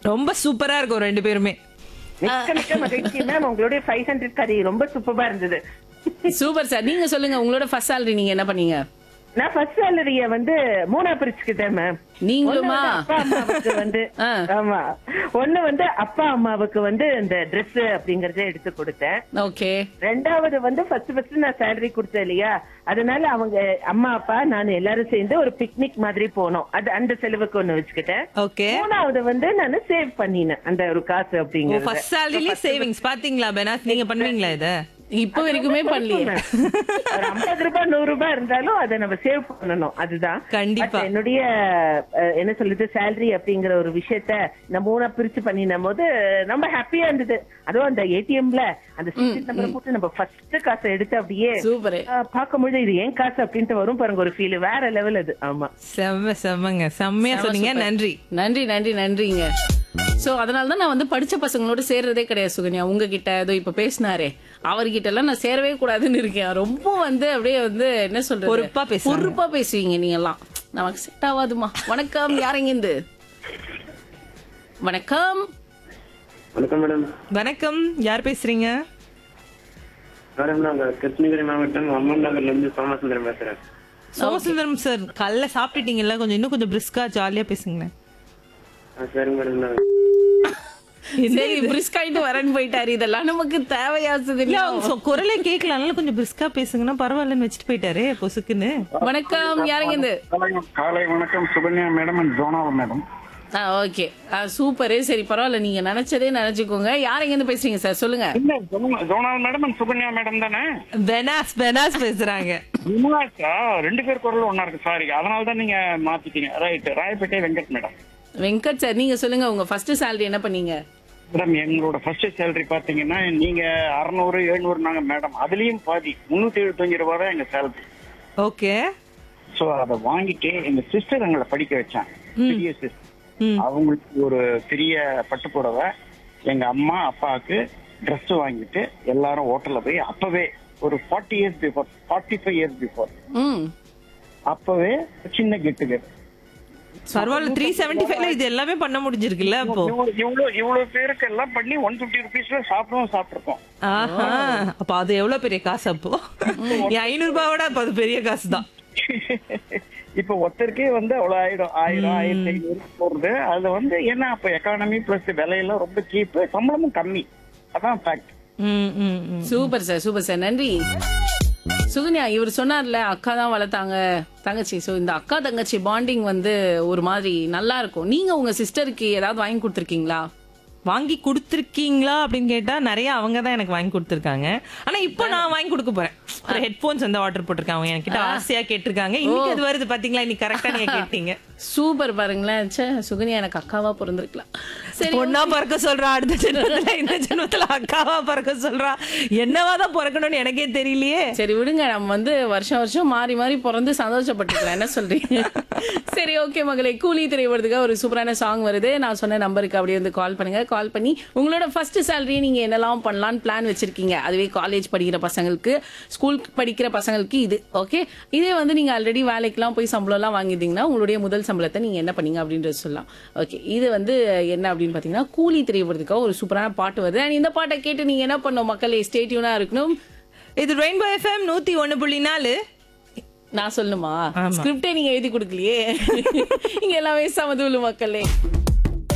ரொம்ப சூப்பரா இருக்கும் ரெண்டு பேருமே மிக்க மிக்க மகிழ்ச்சி மேம் உங்களுடைய ஃபைவ் ஹண்ட்ரட் கறி ரொம்ப சூப்பரா இருந்தது சூப்பர் சார் நீங்க சொல்லுங்க உங்களோட ஃபர்ஸ்ட் salary நீங்க என்ன பண்ணீங்க நான் ஃபர்ஸ்ட் சேலரிய வந்து மூணா பிரிச்சுக்கிட்டேன் மேம் நீங்களுமா? அப்பா அம்மாவுக்கு வந்து ஆ. ஆமா ஒண்ணு வந்து அப்பா அம்மாவுக்கு வந்து இந்த Dress அப்படிங்கறத எடுத்து கொடுத்தேன் ஓகே ரெண்டாவது வந்து ஃபர்ஸ்ட் ஃபர்ஸ்ட் நான் சேலரி கொடுத்தேன் இல்லையா அதனால அவங்க அம்மா அப்பா நான் எல்லாரும் சேர்ந்து ஒரு பிக்னிக் மாதிரி போனோம் அது அந்த செலவுக்கு ஒண்ணு வச்சுக்கிட்டேன் ஓகே மூணாவது வந்து நான் சேவ் பண்ணினேன் அந்த ஒரு காசு அப்படிங்கறது ஃபர்ஸ்ட் சேலரிலே சேவிங்ஸ் பாத்தீங்களா பெனாஸ் நீங்க பண்ணுவீங்களா இத இப்ப வரைக்குமே பண்ணலையே ஒரு ஐம்பது ரூபாய் நூறு ரூபாய் இருந்தாலும் அதை நம்ம சேவ் பண்ணணும் அதுதான் கண்டிப்பா. But என்னுடைய அஹ், என்ன சொல்றது சேலரி அப்படிங்கிற ஒரு விஷயத்த நம்ம மூணா பிரிச்சு பண்ணினும் போது ரொம்ப ஹாப்பியா இருந்தது அதுவும் அந்த ஏடிஎம்ல அந்த சீரியல் நம்பர் போட்டு நம்ம ஃபர்ஸ்ட் காசை எடுத்து அப்படியே சூப்பர் அஹ், பார்க்கும்பொழுது இது ஏன் காசு அப்படின்ட்டு வரும் பாருங்க ஒரு ஃபீல் வேற லெவல் அது ஆமா செம்ம செம்மங்க செம்மையா சொன்னீங்க நன்றி நன்றி நன்றி நன்றிங்க சோ அதனால தான் நான் வந்து படிச்ச பசங்களோட சேர்றதே கிடையாது சுகன்யா உங்ககிட்ட ஏதோ இப்ப பேசினாரே அவர்கிட்ட எல்லாம் நான் சேரவே கூடாதுன்னு இருக்கேன் ரொம்ப வந்து அப்படியே வந்து என்ன சொல்றது பொறுப்பா பேசுவாங்க. பொறுப்பா பேசுவீங்க நீங்க எல்லாம் நமக்கு செட் ஆகாதுமா வணக்கம் யாருங்க இருந்து வணக்கம் வணக்கம் மேடம் வணக்கம் யார் பேசுறீங்க மேடம் நாங்க கிருஷ்ணகிரி மாவட்டம் அம்மன் நகர்ல இருந்து சோமசுந்தரம் பேசுறேன் சோமசுந்தரம் சார் கல்ல சாப்பிட்டுட்டீங்கல்ல கொஞ்சம் இன்னும் கொஞ்சம் பிரிஸ்கா ஜாலியா பேசுங்களேன் ஆ, சரிங்க மேடம் நான் சரி பிரிஸ்க் ஆயிட்டு வரேன்னு போயிட்டாரு இதெல்லாம் நமக்கு தேவையாசது இல்ல அவங்க சொ- குரலே கேட்கல அதனால கொஞ்சம் பிரிஸ்கா பேசுங்கன்னா பரவாயில்லன்னு வச்சுட்டு போயிட்டாரு பொசுக்குன்னு வணக்கம் யாருங்க இருந்து காலை- காலை வணக்கம் சுகன்யா மேடம் அண்ட் ஜோனாவா மேடம் ஆ ஓகே சூப்பரு சரி பரவாயில்ல நீங்க நினைச்சதே நினைச்சுக்கோங்க யாருங்க இருந்து பேசுறீங்க சார் சொல்லுங்க இல்ல ஜோனா- ஜோனாவா மேடம் அண்ட் சுகன்யா மேடம் தானே பெனாஸ் பெனாஸ் பேசுறாங்க விமாச்சா ரெண்டு பேர் குரல் ஒன்னா இருக்கு சாரி அதனால தான் நீங்க மாத்திட்டீங்க right Royapettah Venkat madam Venkat sir நீங்க சொல்லுங்க உங்க ஃபர்ஸ்ட் salary என்ன பண்ணீங்க மேடம் எங்களோட ஃபர்ஸ்ட் சேலரி பாத்தீங்கன்னா நீங்க அறுநூறு எழுநூறு நாங்க மேடம் அதுலயும் பாதி முன்னூத்தி எழுபத்தஞ்சு ரூபாய் தான் எங்க சேலரி ஓகே சோ அதை வாங்கிட்டு எங்க சிஸ்டர் எங்களை படிக்க வச்சாங்க பெரிய சிஸ்டர் அவங்களுக்கு ஒரு பெரிய பட்டு புடவை எங்க அம்மா அப்பாவுக்கு Dress வாங்கிட்டு எல்லாரும் ஹோட்டல்ல போய் அப்பவே ஒரு forty years before forty five years before ம் அப்பவே சின்ன கெட்டு பரவாயில்ல த்ரீ செவன்டி ஃபைவ்ல இது எல்லாமே பண்ண முடிஞ்சிருக்குல்ல அப்போ இவ்வளவு இவ்வளவு இவ்வளவு பேருக்கு எல்லாம் பண்ணி ஒன் பிப்டி ருபீஸ்ல சாப்பிடவும் சாப்பிட்டுருக்கோம் ஆஹா அப்ப அது எவ்வளவு பெரிய காசு அப்போ என் ஐநூறு ரூபாயோட அப்ப அது பெரிய காசு தான் இப்ப ஒருத்தருக்கே வந்து அவ்வளவு ஆயிடும் ஆயிரம் ஆயிரத்தி ஐநூறு போறது அது வந்து ஏன்னா அப்ப எக்கானமி பிளஸ் விலையெல்லாம் ரொம்ப சீப்பு சம்பளமும் கம்மி அதான் ஃபேக்ட் ம், ம், ம். சூப்பர் சார் சூப்பர் சார் நன்றி சுகன்யா இவர் சொன்னார்ல அக்கா தான் வளர்த்தாங்க தங்கச்சி சோ இந்த அக்கா தங்கச்சி பாண்டிங் வந்து ஒரு மாதிரி நல்லா இருக்கும் நீங்க உங்க சிஸ்டருக்கு ஏதாவது வாங்கி கொடுத்துருக்கீங்களா வாங்கி கொடுத்துருக்கீங்களா அப்படின்னு கேட்டா நிறைய அவங்க தான் எனக்கு வாங்கி கொடுத்துருக்காங்க ஆனா இப்போ நான் வாங்கி கொடுக்க போறேன் ஒரு ஹெட்போன்ஸ் வந்து ஆர்டர் போட்டிருக்காங்க அவங்க என்கிட்ட ஆசையா கேட்டிருக்காங்க இன்னைக்கு அது வருது பாத்தீங்களா இன்னைக்கு கரெக்டா நீங்க கேட்டீங்க சூப்பர் பாருங்களேன் ச்சே சுகன்யா எனக்கு அக்காவா பிறந்திருக்கலாம் சரி பொண்ணா பிறக்க சொல்றா அடுத்த ஜென்மத்துல இந்த ஜென்மத்துல அக்காவா பிறக்க சொல்றா என்னவா தான் பிறக்கணும்னு எனக்கே தெரியலையே சரி விடுங்க நம்ம வந்து வருஷம் வருஷம் மாறி மாறி பிறந்து சந்தோஷப்பட்டுக்கலாம் என்ன சொல்றீங்க சரி ஓகே மகளே கூலி திரைவதுக்கு ஒரு சூப்பரான சாங் வருது நான் சொன்ன நம்பருக்கு அப்படியே வந்து கால் பண்ணுங்க கால் பண்ணி உங்களோட ஃபர்ஸ்ட் சேலரி நீங்க என்னெல்லாம் பண்ணலாம்னு பிளான் வச்சிருக்கீங்க அதுவே காலேஜ் படிக்கிற பசங்களுக்கு ஸ்கூல் படிக்கிற பசங்களுக்கு இது ஓகே இதே வந்து நீங்க ஆல்ரெடி வேலைக்கெல்லாம் போய் சம்பளம் எல்லாம் வாங்கிட்டீங்கன்னா உங்களுடைய முதல் சம்பளத்தை நீங்க என்ன பண்ணீங்க அப்படின்றது சொல்லலாம் ஓகே இது வந்து என்ன அப்படின்னு பாத்தீங்கன்னா கூலி திரைவதுக்காக ஒரு சூப்பரான பாட்டு வருது அண்ட் இந்த பாட்டை கேட்டு நீங்க என்ன பண்ணணும் மக்களே ஸ்டேட்யூனா இருக்கணும் இது ரெயின்போ எஃப்எம் நூத்தி ஒண்ணு புள்ளி நாலு நான் சொல்லணுமா ஆமா. ஸ்கிரிப்டே நீங்க எழுதி கொடுக்கலையே இங்க எல்லாமே சமதூலு மக்களே